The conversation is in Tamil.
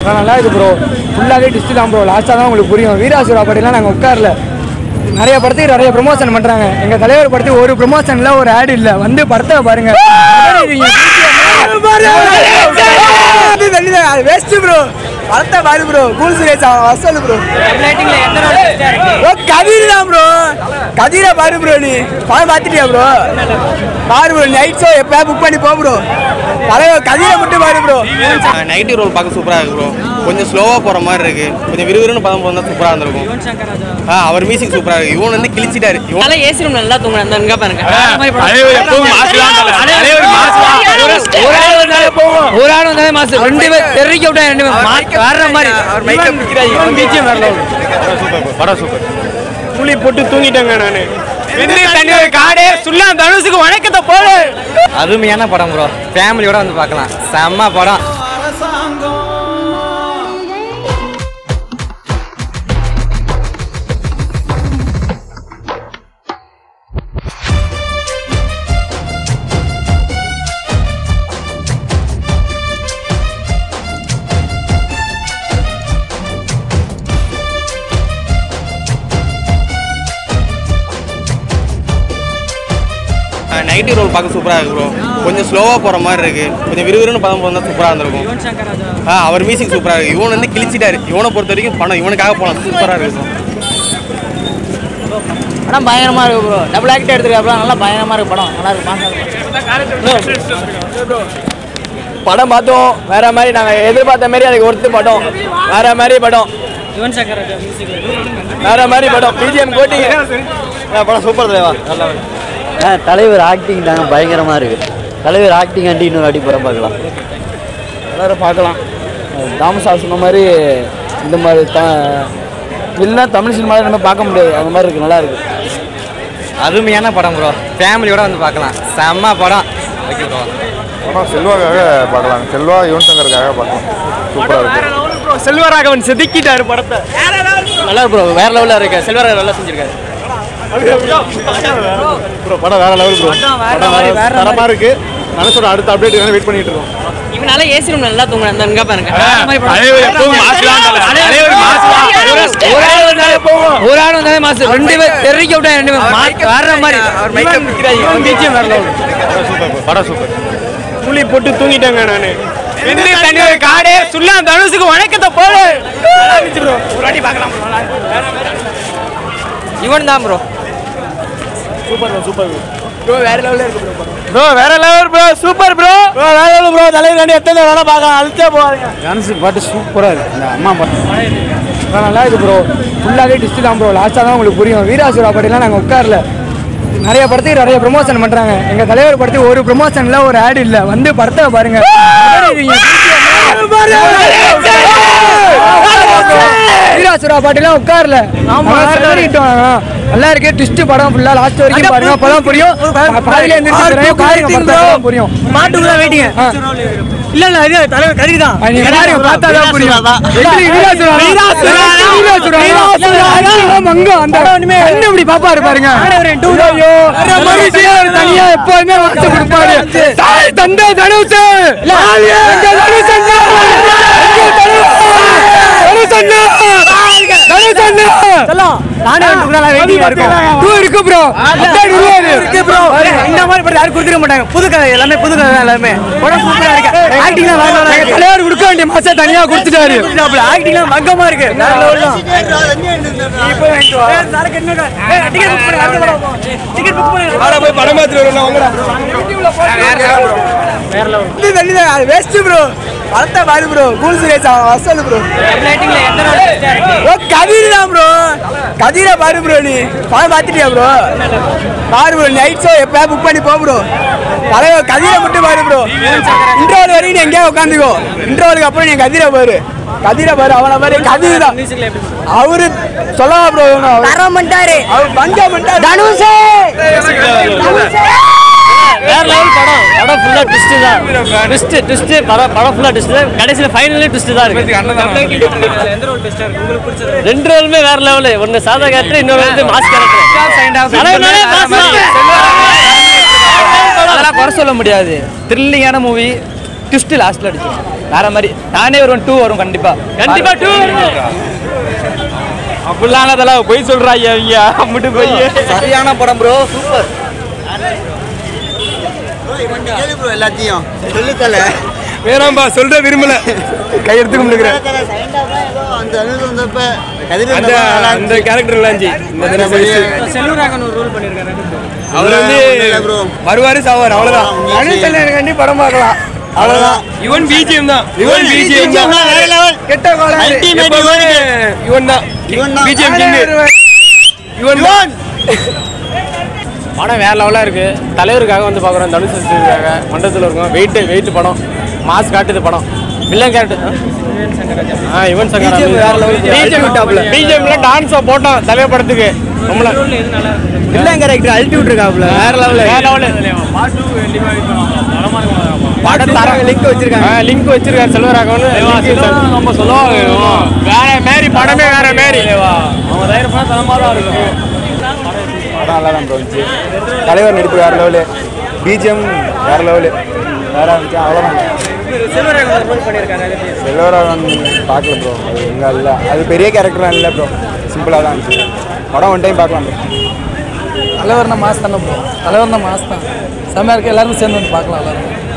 நல்லா இருக்கு ப்ரோ ஃபுல்லாகவே டிஸ்ட் தான் ப்ரோ லாஸ்ட்டாக தான் உங்களுக்கு புரியும் வீராசுரா படம்லாம் நாங்கள் உட்காரல நிறைய படத்துக்கு நிறைய ப்ரொமோஷன் பண்ணுறாங்க எங்கள் தலைவர் படத்துக்கு ஒரு ப்ரொமோஷனில் ஒரு ஆட் இல்லை வந்து படத்தை பாருங்க வேஸ்ட் ப்ரோ படத்தை பாரு ப்ரோ கூல் சுரேஷ் வசல் ப்ரோ ஓ கதிர் தான் ப்ரோ கதிரை பாரு ப்ரோ நீ படம் பார்த்துட்டியா ப்ரோ பாரு ப்ரோ நைட் ஷோ எப்போ புக் பண்ணி போ ப்ரோ தலைவர் கதிரை மட்டும் பாரு ப்ரோ நைட்டி ரோல் பார்க்க சூப்பராக இருக்கு ப்ரோ கொஞ்சம் ஸ்லோவாக போகிற மாதிரி இருக்கு கொஞ்சம் விறுவிறுன்னு பதம் போகிறதா சூப்பராக இருந்திருக்கும் ஆ அவர் மியூசிக் சூப்பராக இருக்கு இவன் வந்து கிழிச்சிட்டாரு இவன் நல்லா ஏசி ரூம் நல்லா தூங்குறேன் அந்த இங்க பாருங்க அந்த மாதிரி படம். தலைவர் எப்பவும் மாசுதான் தல. தலைவர் மாசுதான். ஒரு ஆள் வந்தாலே போகும் ஒரு ஆள் வந்தாலே மாசம் ரெண்டு பேர் தெரிவிக்க விட்டா ரெண்டு பேர் மா- வர்ற மாதிரி அவர் மைக்கை பிடிக்கிறாரு. இவன் பிஜிஎம் வரல படம் சூப்பர் புளி போட்டு தூங்கிட்டேங்க நானு தண்ணீர் காடே சுல்லா தனுசுக்கு வணக்கத்தை போடு அருமையான படம் ப்ரோ ஃபேமிலியோட வந்து பார்க்கலாம் செம்ம படம் நைட்டி ரோல் பார்க்க சூப்பராக இருக்கு ப்ரோ கொஞ்சம் ஸ்லோவாக போகிற மாதிரி இருக்கு கொஞ்சம் விறுவிறுன்னு பதம் போகிறதா சூப்பராக இருந்திருக்கும் ஆ அவர் மியூசிக் சூப்பராக இருக்கு இவன் வந்து கிழிச்சிட்டாரு இவனை பொறுத்த வரைக்கும் படம் இவனுக்காக போகலாம் சூப்பராக இருக்கும் படம் பயங்கரமா இருக்கு ப்ரோ டபுள் ஆக்ட் எடுத்துருக்காப்ல நல்லா பயங்கரமா இருக்கு படம் நல்லா இருக்கு படம் பார்த்தோம் வேற மாதிரி நாங்க எதிர்பார்த்த மாதிரி அதுக்கு ஒருத்து படம் வேற மாதிரி படம் யுவன் சங்கர் ராஜா மியூசிக்ல வேற மாதிரி படம் பிஜிஎம் கோட்டிங் படம் சூப்பர் தேவா நல்லா தலைவர் ஆக்டிங் தாங்க பயங்கரமாக இருக்குது தலைவர் ஆக்டிங் ஆண்டி இன்னொரு அடி படம் பார்க்கலாம் எல்லாரும் பார்க்கலாம் தாமசா சொன்ன மாதிரி இந்த மாதிரி த இல்லைன்னா தமிழ் சினிமாவில் நம்ம பார்க்க முடியாது அந்த மாதிரி இருக்கு நல்லா இருக்கு அருமையான படம் ப்ரோ ஃபேமிலியோட வந்து பார்க்கலாம் செம்ம படம் ஓகே ப்ரோ படம் செல்வாக்காக பார்க்கலாம் செல்வா யுவன் சங்கருக்காக பார்க்கலாம் சூப்பராக இருக்கு செல்வராகவன் செதுக்கிட்டாரு படத்தை நல்லா ப்ரோ வேற லெவல்ல இருக்கு செல்வராஜ் நல்லா செஞ்சிருக்காரு ப்ரோ படம் வேற லெவல் ப்ரோ படம் வேற வேற தரமா இருக்கு மனசோட அடுத்த அப்டேட் வெயிட் பண்ணிட்டு இருக்கோம் இவன் நல்லா ஏசி ரூம் நல்லா தூங்குறேன் அந்த இங்க பாருங்க அந்த மாதிரி படம். தலைவர் எப்பவும் மாசுதான் தல. தலைவர் மாசுதான். ஒரு ஆள் வந்தாலே போகும் ஒரு ஆள் வந்தாலே மாசம் ரெண்டு பேர் தெரிவிக்க விட்டா ரெண்டு பேர் மா- வர்ற மாதிரி அவர் மைக்கை பிடிக்கிறாரு. இவன் பிஜிஎம் வரல படம் சூப்பர் படம் சூப்பர் புளி போட்டு தூங்கிட்டேங்க நானு தண்ணீர் காடே சுல்லா தனுசுக்கு வணக்கத்தை போடு ஒரு வாட்டி பார்க்கலாம் இவன் தான் ப்ரோ ப்ரோ வேற லெவல்ல இருக்கு ப்ரோ ப்ரோ வேற level bro super bro bro வேற லெவல் ப்ரோ தலைவர் ரெண்டு எத்தனை வேணா பார்க்கலாம் அழுத்தே போவாங்க டான்ஸ் பாட்டு சூப்பரா இருக்கு இந்த அம்மா பாட்டு நல்லா இருக்கு ப்ரோ ஃபுல்லாகவே டிஸ்ட் தான் ப்ரோ லாஸ்ட்டாக தான் உங்களுக்கு புரியும் வீராசுரா படம்லாம் நாங்கள் உட்காரல நிறைய படத்துக்கு நிறைய ப்ரொமோஷன் பண்றாங்க எங்க தலைவர் படத்துக்கு ஒரு ப்ரொமோஷன்ல ஒரு ஆட் இல்ல வந்து படத்தை பாருங்க வீராசுரா பாட்டுலாம் உட்காரல நல்லா இருக்கு ட்விஸ்ட் படம் ஃபுல்லா லாஸ்ட் வரைக்கும் பாருங்க அப்பதான் புரியும் பாதியில எந்திரிச்சு பாருங்க படத்தை புரியும் மாட்டுக்கு தான் வெயிட்டிங்க இல்ல இல்ல இது தலைவர் கதிரி தான் நீங்க பாருங்க பார்த்தா தான் புரியும் எப்படி வீராசுரா வீராசுரா வீராசுரா மங்க அந்த கண்ணு இப்படி பாப்பாரு பாருங்க ஐயோ மனுஷன் தனியா எப்பவுமே வாச கொடுப்பாரு தாய் தந்தை தனுசு எங்க தனுசு நானே டூ இருக்கு ப்ரோ இருக்கு ப்ரோ இந்த மாதிரி படம் யாரும் கொடுத்துக்க மாட்டாங்க புது கதை எல்லாமே புது கதை தான் எல்லாமே படம் சூப்பரா இருக்கு ஆக்டிங்லாம் வேற லெவல்ல இருக்கு தலைவர் கொடுக்க வேண்டிய மாசா தனியா கொடுத்துட்டாரு ஆக்டிங்லாம் மங்கமா இருக்கு வேற லெவல் தான் போய் படம் பார்த்துட்டு வேஸ்ட் ப்ரோ படத்தை பாரு ப்ரோ கூல் சுரேஷ் வசல் ப்ரோ ஓ கதிர் தான் ப்ரோ கதிரை பாரு ப்ரோ நீ படம் பார்த்துட்டியா ப்ரோ பாரு ப்ரோ நைட் ஷோ எப்போ புக் பண்ணி போ ப்ரோ தலைவர் கதிரை மட்டும் பாரு ப்ரோ இன்டர்வல் வரைக்கும் நீ எங்கேயா உட்காந்துக்கோ இன்டர்வலுக்கு அப்புறம் நீ கதிரை பாரு கதிரை பாரு அவனை பாரு கதிர் தான் அவரு சொல்லவா ப்ரோ தரம் பண்ணிட்டாரு அவர் பஞ்சா பண்ணிட்டாரு தனுஷே வேற லெவல் படம் படம் ஃபுல்லா ட்விஸ்ட் தான் ட்விஸ்ட் ட்விஸ்ட் படம் படம் ஃபுல்லா ட்விஸ்ட் கடைசியில் ஃபைனலே ட்விஸ்ட் தான் இருக்கு ரெண்டு ரோலுமே வேற லெவலு ஒன்னு சாதா கேரக்டர் இன்னொரு வந்து மாஸ் கேரக்டர் அதெல்லாம் குறை சொல்ல முடியாது த்ரில்லிங்கான மூவி ட்விஸ்ட் லாஸ்ட்ல அடிச்சு வேற மாதிரி நானே வருவேன் டூ வரும் கண்டிப்பா கண்டிப்பா டூ அப்படிலாம் அதெல்லாம் போய் சொல்றா ஐயா ஐயா அம்மிட்டு போய் சரியான படம் ப்ரோ சூப்பர் எல்லாத்தையும் சொல்லுத்தல வேணாம்பா சொல்ற விரும்பல கையெடுத்துக்க முடியல அந்த அனுபவம் வந்தப்ப கதிர் அந்த அந்த கேரக்டர் இல்லாஞ்சி இந்த தினம் செல்வராகன் ஒரு ரோல் பண்ணியிருக்காரு அவர் வந்து bro. வருவாரு சாவார் அவ்வளவுதான் அவ்வளவுதான். அனில் செல்வராகண்டி படம் பார்க்கலாம் அவ்வளவுதான் இவன் பிஜிஎம் தான் இவன் பிஜிஎம் தான் வேற level. கெட்ட கோலம் Ultimate இவன் தான் இவன் தான். பிஜிஎம் கிங் இவன் தான் படம் வேற லெவலாக இருக்கு தலைவருக்காக வந்து பார்க்குறோம் தனுஷ் வச்சிருக்காங்க மண்டபத்தில் இருக்கும் வெயிட் வெயிட் படம் மாஸ் காட்டுது படம் வில்லன் கேரக்டர் ஆ யுவன் சங்கர் BGM வேற level. பிஜிஎம் விட்டாப்புல. பிஜிஎம்ல டான்ஸை போட்டோம் தலைவர் படத்துக்கு ரொம்ப வில்லன் கேரக்டர் அழுத்தி விட்டுருக்காப்ல வேற லெவல்ல வேற லெவலு படம் தர லிங்க் வச்சிருக்காங்க லிங்க் வச்சிருக்காரு செல்வராகவன் நம்ம சொல்லுவாங்க வேற மாரி படமே வேற மாரி அவன் தயார் பண்ண தரமாக தான் இருக்கும் படம் நல்லா தான் இருந்துச்சு தலைவர் நடிப்பு வேற லெவலு பிஜிஎம் வேற லெவலு வேற இருந்துச்சு அவ்வளோதான் செல்வராகவன் பார்க்கல ப்ரோ அது எங்கே இல்லை அது பெரிய கேரக்டர்லாம் இல்லை ப்ரோ சிம்பிளாக தான் இருந்துச்சு படம் ஒன் டைம் பார்க்கலாம் ப்ரோ தலைவர்னா மாஸ் தானே ப்ரோ தலைவர்னா மாஸ் தான் செம்மையா இருக்கு எல்லாரும் சேர்ந்து வந்து பார்க்கலாம் எல்லாரும்